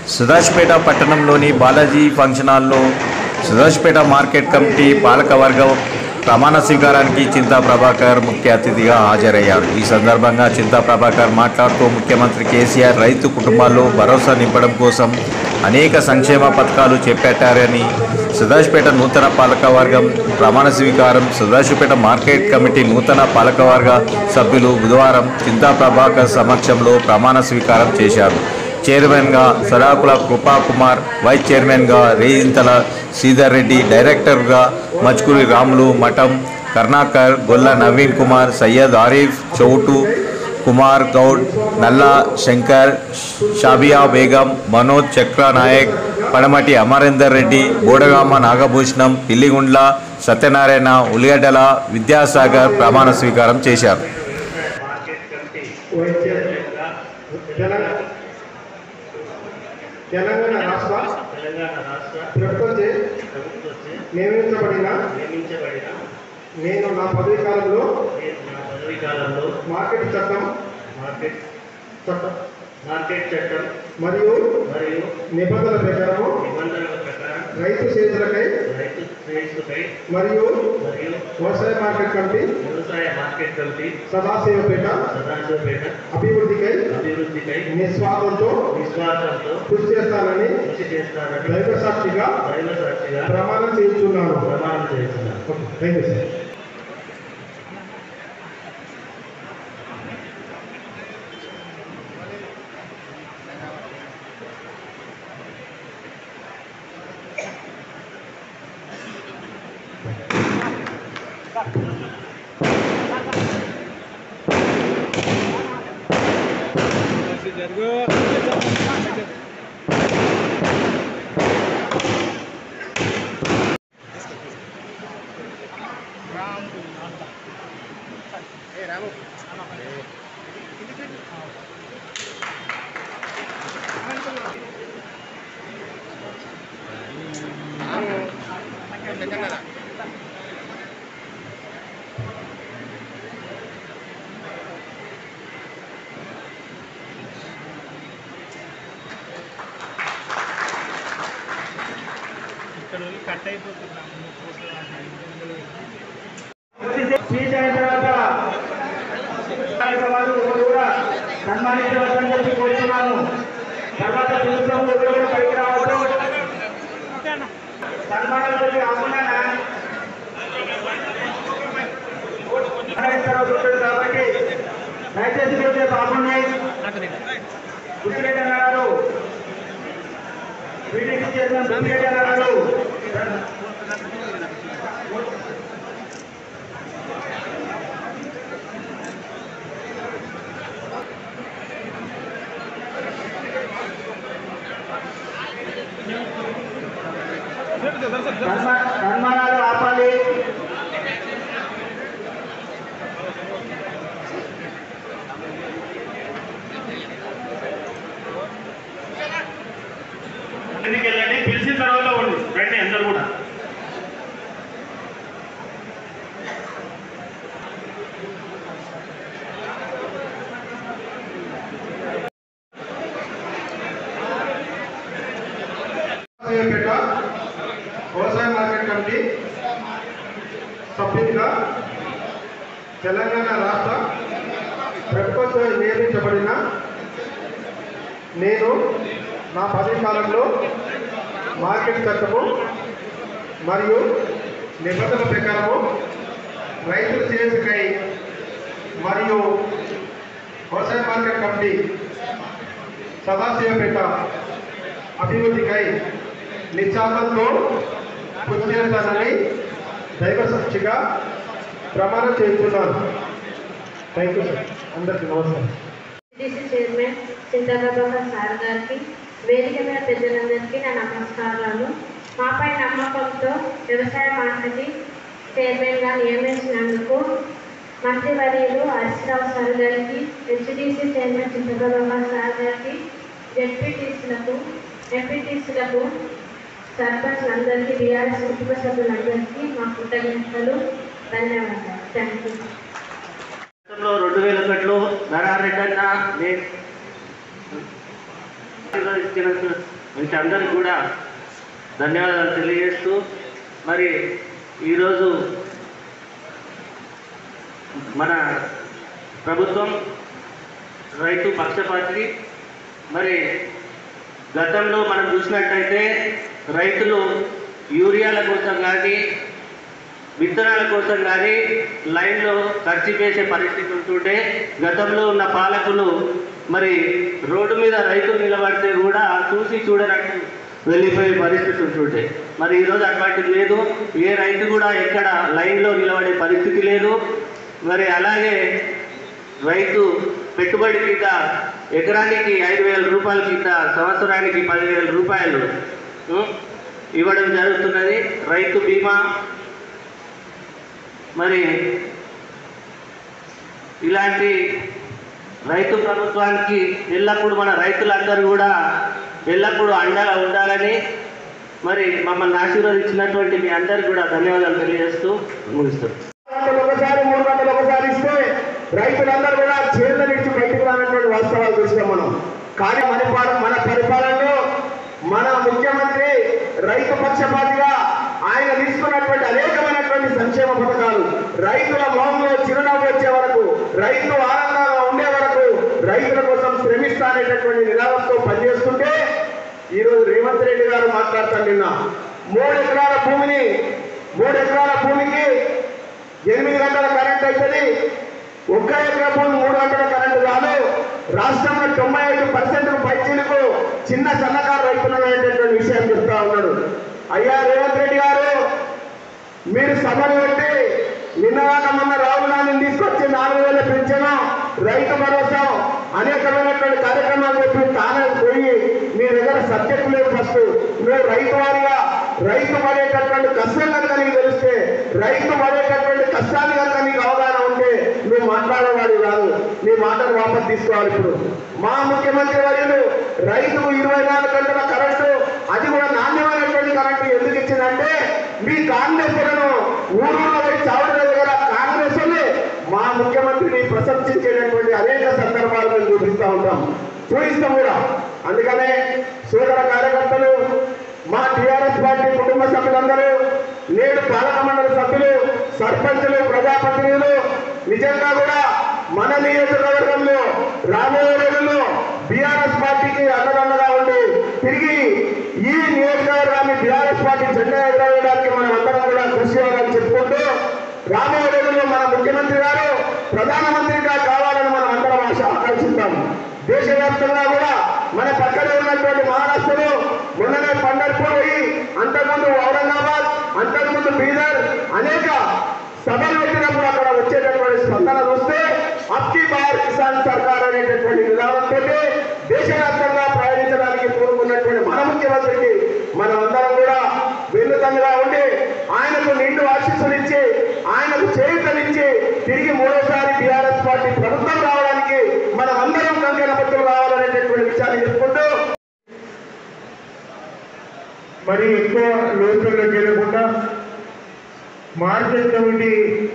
సుధాజ్పేట పట్టణంలోని బాలాజీ ఫంక్షన్ హాల్లో సుధాజ్పేట market committee పాలకవర్గం ప్రమాణ స్వీకారానికి చింతా ప్రభాకర్ ముఖ్య అతిథిగా హాజరయ్యారు ఈ సందర్భంగా చింతా ప్రభాకర్ మాట్లాడుతూ ముఖ్యమంత్రి కేసీఆర్ రైతు కుటుంబాల్లో భరోసా నింపడం కోసం అనేక సంక్షేమ పథకాలు చేపట్టారని సుధాజ్పేట నూతన పాలకవర్గం ప్రమాణ స్వీకారం సుధాజ్పేట మార్కెట్ కమిటీ నూతన పాలకవర్గ సభ్యులు బుధవారం చింతా ప్రభాకర్ సమక్షంలో ప్రమాణ స్వీకారం చేశారు చైర్మన్గా సరాకుల కృపాకుమార్ వైస్ చైర్మన్గా రేయింతల శ్రీధర్ రెడ్డి డైరెక్టర్గా మచ్కూరి రాములు మఠం కర్ణాకర్ గొల్ల నవీన్ కుమార్ సయ్యద్ ఆరిఫ్ చౌటు కుమార్ గౌడ్ నల్లా శంకర్ షాబియా బేగం మనోజ్ చక్ర నాయక్ పడమటి అమరేందర్ రెడ్డి బోడగామ నాగభూషణం పిల్లిగుండ్ల సత్యనారాయణ ఉలిగడ్డల విద్యాసాగర్ ప్రమాణ స్వీకారం చేశారు మార్కెట్ కమిటీ వైద్య చైర్మన్గా తెలంగాణ తెలంగాణ రాష్ట్ర తెలంగాణ రాష్ట్ర ప్రభుత్వంచే ప్రభుత్వంచే నియమించబడిన నియమించబడిన నేను నా పదవి కాలంలో నేను నా పదవీ కాలంలో మార్కెట్ చట్టం మార్కెట్ చట్టం మార్కెట్ చట్టం మరియు మరియు నిబంధనల ప్రకారము నిబంధనల ప్రకారం రైతు చేతులకై రైతు శ్రేయస్సుపై మరియు మరియు వ్యవసాయ మార్కెట్ కమిటీ వ్యవసాయ మార్కెట్ కమిటీ సదాశివపేట సదాశివపేట అభివృద్ధికై అభివృద్ధికై నిస్వార్థంతో విశ్వాసంతో కృషి చేస్తానని కృషి చేస్తానని దైవ సాక్షిగా దైవ సాక్షిగా ప్రమాణం చేస్తున్నాను ప్రమాణం చేస్తున్నాను థ్యాంక్ యూ సార్ స్పీచ్ అయిన తర్వాత నాయక వారు ఒకరు కూడా సన్మానించవచ్చని చెప్పి కోరుతున్నాను తర్వాత ప్రభుత్వం ఒకరు కూడా పైకి రావద్దు సన్మానం చెప్పి కాకుండా తర్వాత ఉంటుంది కాబట్టి దయచేసి మీరు బాగున్నాయి గుర్తురెడ్డి అన్నారు బీటీసీ చైర్మన్ గుర్తురెడ్డి అన్నారు సన్మా- సన్మానాలు ఆపాలి ఇంటికి వెళ్ళండి పిలిచిన తర్వాత ఉండి రండి అందరు కూడా సదాశివపేట వ్యవసాయ మార్కెట్ కమిటీ సభ్యునిగా తెలంగాణ రాష్ట్ర ప్రభుత్వం నియమించబడిన నేను నా పదవి కాలంలో మార్కెట్ చట్టము మరియు నిబంధనల ప్రకారము రైతుల శ్రేయస్సుకై మరియు వ్యవసాయ మార్కెట్ కమిటీ సదాశివపేట అభివృద్ధికై నిశ్చాతంతో కృషి చేస్తానని దైవ సాక్షిగా ప్రమాణం చేస్తున్నాను థ్యాంక్ యూ సార్ అందరికీ నమస్కారం డిసి చైర్మన్ చింతప్రభాకర్ సార్ గారికి వేదిక మీద పెద్దలందరికీ నా నమస్కారాలు మాపై నమ్మకంతో వ్యవసాయ మార్కెటింగ్ చైర్మన్గా నియమించినందుకు మంత్రివర్యులు హరీశ్రావు సార్ గారికి హెచ్డిసి చైర్మన్ చింతప్రభాకర్ సార్ గారికి జెడ్పీటీసీలకు ఎంపీటీసీలకు సర్పంచ్లందరికీ బీఆర్ఎస్ కుటుంబ సభ్యులందరికీ మా కృతజ్ఞతలు ధన్యవాదాలు థ్యాంక్ యూ గతంలో రెండు వేల ఒకటిలో నరారెడ్డి అన్న నేను ఇచ్చిన నుంచి అందరికీ కూడా ధన్యవాదాలు తెలియజేస్తూ మరి ఈరోజు మన ప్రభుత్వం రైతు పక్షపాతి మరి గతంలో మనం చూసినట్టయితే రైతులు యూరియాల కోసం కానీ విత్తనాల కోసం కానీ లైన్లో ఖర్చు చేసే పరిస్థితి ఉంటుంటే గతంలో ఉన్న పాలకులు మరి రోడ్డు మీద రైతులు నిలబడితే కూడా చూసి చూడనట్టు వెళ్ళిపోయే పరిస్థితి ఉంటుంటే మరి ఈరోజు అట్లాంటిది లేదు ఏ రైతు కూడా ఎక్కడ లైన్లో నిలబడే పరిస్థితి లేదు మరి అలాగే రైతు పెట్టుబడి కింద ఎకరానికి ఐదు వేల రూపాయల కింద సంవత్సరానికి పదివేల రూపాయలు ఉం, ఇవ్వడం జరుగుతున్నది రైతు బీమా మరి ఇలాంటి రైతు ప్రభుత్వానికి ఎల్లప్పుడూ మన రైతులందరూ కూడా ఎల్లప్పుడూ అండగా ఉండాలని మరి మమ్మల్ని ఆశీర్వదించినటువంటి మీ అందరికీ కూడా ధన్యవాదాలు తెలియజేస్తూ ముగిస్తాం గంటలు ఒకసారి మూడు గంటలు ఒకసారి ఇస్తే రైతులందరూ కూడా చేతుల నుంచి బయటకు రానటువంటి వాస్తవాలు చూసాం మనం కానీ మన పాలన మన పరిపాలనలో మన ముఖ్యమంత్రి రైతు పక్షపాతిగా ఆయన తీసుకున్నటువంటి అనేకమైనటువంటి సంక్షేమ పథకాలు రైతుల మొహంలో చిరునవ్వు వచ్చే వరకు రైతు ఆనందంగా ఉండే వరకు రైతుల కోసం శ్రమిస్తానేటటువంటి నినాదంతో పనిచేస్తుంటే ఈరోజు రేవంత్ రెడ్డి గారు మాట్లాడతాను నిన్న మూడు ఎకరాల భూమిని మూడు ఎకరాల భూమికి ఎనిమిది గంటల కరెంట్ అవుతుంది ఒక్క ఎకరా భూమి మూడు గంటల కరెంటు కాదు రాష్ట్రంలో తొంభై ఐదు పర్సెంట్ పైచీలకు చిన్న సన్నకారు రైతులు అనేటటువంటి విషయం చెప్తా ఉన్నాడు అయ్యా రేవంత్ రెడ్డి గారు మీరు సభలు పెట్టి నిన్నగాక మొన్న రాహుల్ గాంధీని తీసుకొచ్చి నాలుగు వేల పెంచను రైతు భరోసా అనేకమైనటువంటి కార్యక్రమాలు చెప్పి తానే పోయి మీ దగ్గర సబ్జెక్ట్ లేదు ఫస్ట్ నువ్వు రైతు వారిగా రైతు పడేటటువంటి కష్టం కనుక నీకు తెలిస్తే రైతు పడేటటువంటి కష్టాన్ని కనుక నీకు అవగాహన ఉంటే నువ్వు మాట్లాడేవాడు కాదు నీ మాటను వాపస్ తీసుకోవాలి ఇప్పుడు మా ముఖ్యమంత్రి వర్యులు రైతుకు ఇరవై నాలుగు గంటల కరెంటు అది కూడా నాణ్యమైనటువంటి కరెంటు ఎందుకు ఇచ్చిందంటే మీ కాంగ్రెస్ ఊరూరులో పోయి చావడం దగ్గర కాంగ్రెస్ వాళ్ళే మా ముఖ్యమంత్రిని ప్రశంసించేటటువంటి అనేక సందర్భాలు మేము చూపిస్తూ ఉంటాం చూపిస్తాం కూడా అందుకనే సోదర కార్యకర్తలు మా టిఆర్ఎస్ పార్టీ కుటుంబ సభ్యులందరూ నేడు పాలక మండలి సభ్యులు సర్పంచులు ప్రజాప్రతినిధులు నిజంగా కూడా మన నియోజకవర్గంలో రాబోయే రోజుల్లో బీఆర్ఎస్ పార్టీకి అండదండగా ఉండి తిరిగి ఈ నియోజకవర్గాన్ని బీఆర్ఎస్ పార్టీ జెండా ఎగరవేయడానికి మనం అందరం కూడా కృషి చేయాలని చెప్పుకుంటూ రాబోయే రోజుల్లో మన ముఖ్యమంత్రి గారు ప్రధానమంత్రిగా కావాలని మనం అందరం ఆశ ఆకాంక్షిస్తాం దేశవ్యాప్తంగా కూడా మన పక్కనే ఉన్నటువంటి మహారాష్ట్రలో మొన్ననే పండర్పూర్ పోయి అంతకుముందు ఔరంగాబాద్ అంతకుముందు బీదర్ అనేక సభలు పెట్టినప్పుడు అక్కడ వచ్చేటటువంటి స్పందన చూస్తే అప్కి బార్ కిసాన్ సర్కార్ అనేటటువంటి నినాదంతో దేశవ్యాప్తంగా ప్రయాణించడానికి కోరుకున్నటువంటి మన ముఖ్యమంత్రికి మనం అందరం కూడా వెన్నుతంగా ఉండి ఆయనకు నిండు ఆశీస్సులు ఇచ్చి ఆయనకు చేయుతనిచ్చి తిరిగి మూడోసారి టీఆర్ఎస్ పార్టీ ప్రభుత్వం రావడానికి మనం అందరం కంకెన పత్రులు రావాలనేటటువంటి విషయాన్ని చెప్పుకుంటూ మరి ఎక్కువ లోతుల్లోకి వెళ్ళకుండా మార్కెట్ కమిటీ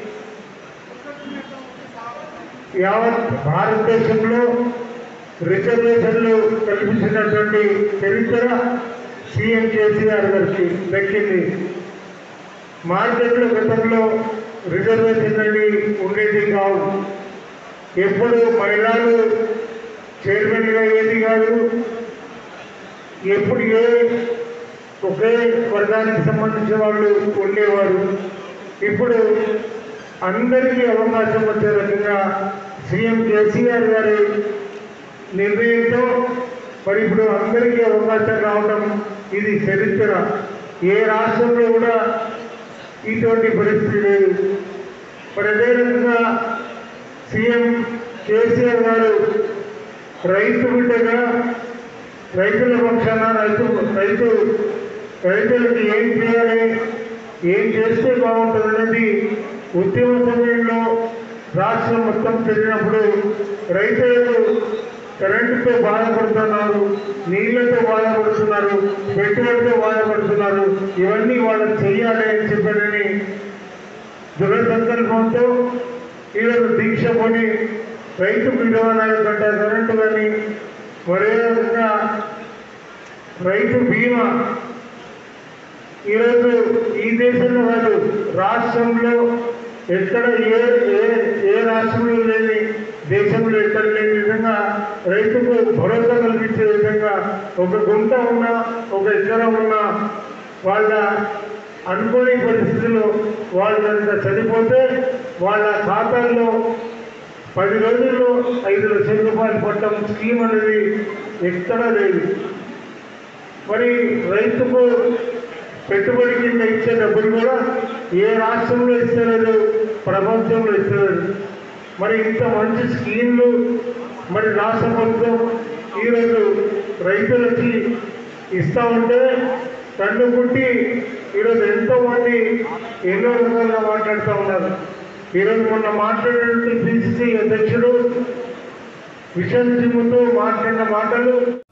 యావత్ భారతదేశంలో రిజర్వేషన్లు కల్పించినటువంటి చరిత్ర సీఎం కేసీఆర్ గారికి దక్కింది మార్కెట్లో గతంలో రిజర్వేషన్ అనేది ఉండేది కావు ఎప్పుడు మహిళలు చైర్మన్గా అయ్యేది కాదు ఎప్పుడు ఏ ఒకే వర్గానికి సంబంధించిన వాళ్ళు ఉండేవారు ఇప్పుడు అందరికీ అవకాశం వచ్చే రకంగా సీఎం కేసీఆర్ గారి నిర్ణయంతో మరి ఇప్పుడు అందరికీ అవకాశం రావడం ఇది చరిత్ర ఏ రాష్ట్రంలో కూడా ఇటువంటి పరిస్థితి లేదు మరి అదే రకంగా సీఎం కేసీఆర్ గారు రైతు బిడ్డగా రైతుల పక్షాన రైతు రైతు రైతులకి ఏం చేయాలి ఏం చేస్తే బాగుంటుందనేది ఉద్యమ సమయంలో రాష్ట్రం మొత్తం తిరిగినప్పుడు రైతులు కరెంటుతో బాధపడుతున్నారు నీళ్లతో బాధపడుతున్నారు పెట్టుబడితో బాధపడుతున్నారు ఇవన్నీ వాళ్ళకి చెయ్యాలి అని చెప్పారని దృఢ సంకల్పంతో ఈరోజు దీక్ష కొని రైతు విలువనాలు గంట కరెంటు కానీ మరే విధంగా రైతు బీమా ఈరోజు ఈ దేశంలో కాదు రాష్ట్రంలో ఎక్కడ ఏ ఏ ఏ రాష్ట్రంలో లేని దేశంలో ఎక్కడ లేని విధంగా రైతుకు భరోసా కల్పించే విధంగా ఒక గుంట ఉన్నా ఒక ఎకరం ఉన్నా వాళ్ళ అనుకోని పరిస్థితుల్లో వాళ్ళు కనుక చనిపోతే వాళ్ళ ఖాతాల్లో పది రోజుల్లో ఐదు లక్షల రూపాయలు పట్టడం స్కీమ్ అనేది ఎక్కడా లేదు మరి రైతుకు పెట్టుబడి కింద ఇచ్చే డబ్బులు కూడా ఏ రాష్ట్రంలో ఇస్తలేదు ప్రపంచంలో ఇస్తలేదు మరి ఇంత మంచి స్కీమ్లు మరి రాష్ట్ర ప్రభుత్వం ఈరోజు రైతులకి ఇస్తా ఉంటే కన్ను పుట్టి ఈరోజు ఎంతో మంది ఎన్నో రకాలుగా మాట్లాడుతూ ఉన్నారు ఈరోజు మొన్న మాట్లాడినట్టు పిసిసి అధ్యక్షుడు విషన్ సింగ్తో మాట్లాడిన మాటలు